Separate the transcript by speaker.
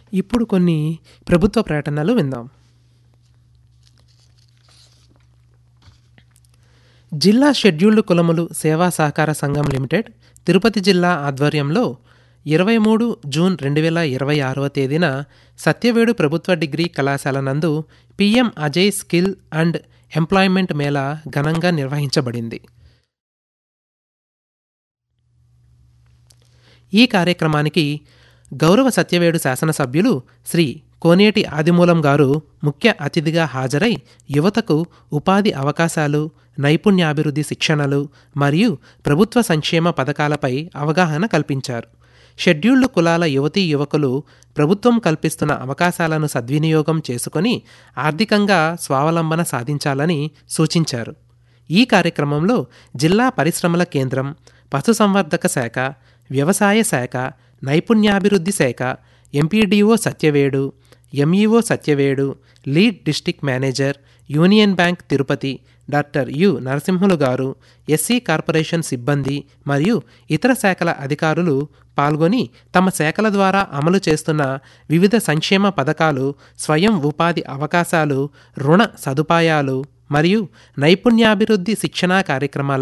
Speaker 1: ఇప్పుడు కొన్ని ప్రభుత్వ ప్రకటనలు విందాం జిల్లా షెడ్యూల్డ్ కులములు సేవా సహకార సంఘం లిమిటెడ్ తిరుపతి జిల్లా ఆధ్వర్యంలో ఇరవై మూడు జూన్ రెండు వేల ఇరవై ఆరవ తేదీన సత్యవేడు ప్రభుత్వ డిగ్రీ కళాశాల నందు PM Ajay skill and employment mela ఘనంగా నిర్వహించబడింది ఈ కార్యక్రమానికి గౌరవ సత్యవేడు శాసనసభ్యులు శ్రీ కోనేటి ఆదిమూలం గారు ముఖ్య అతిథిగా హాజరై యువతకు ఉపాధి అవకాశాలు నైపుణ్యాభివృద్ధి శిక్షణలు మరియు ప్రభుత్వ సంక్షేమ పథకాలపై అవగాహన కల్పించారు షెడ్యూల్డ్ కులాల యువతీ యువకులు ప్రభుత్వం కల్పిస్తున్న అవకాశాలను సద్వినియోగం చేసుకొని ఆర్థికంగా స్వావలంబన సాధించాలని సూచించారు ఈ కార్యక్రమంలో జిల్లా పరిశ్రమల కేంద్రం పశుసంవర్ధక శాఖ వ్యవసాయ శాఖ నైపుణ్యాభివృద్ధి శాఖ MPDO Satyavedu MEO Satyavedu lead district manager union bank Tirupati doctor U Narasimhulu garu SC corporation సిబ్బంది మరియు ఇతర శాఖల అధికారులు పాల్గొని తమ శాఖల ద్వారా అమలు చేస్తున్న వివిధ సంక్షేమ పథకాలు స్వయం ఉపాధి అవకాశాలు రుణ సదుపాయాలు మరియు నైపుణ్యాభివృద్ధి శిక్షణా కార్యక్రమాల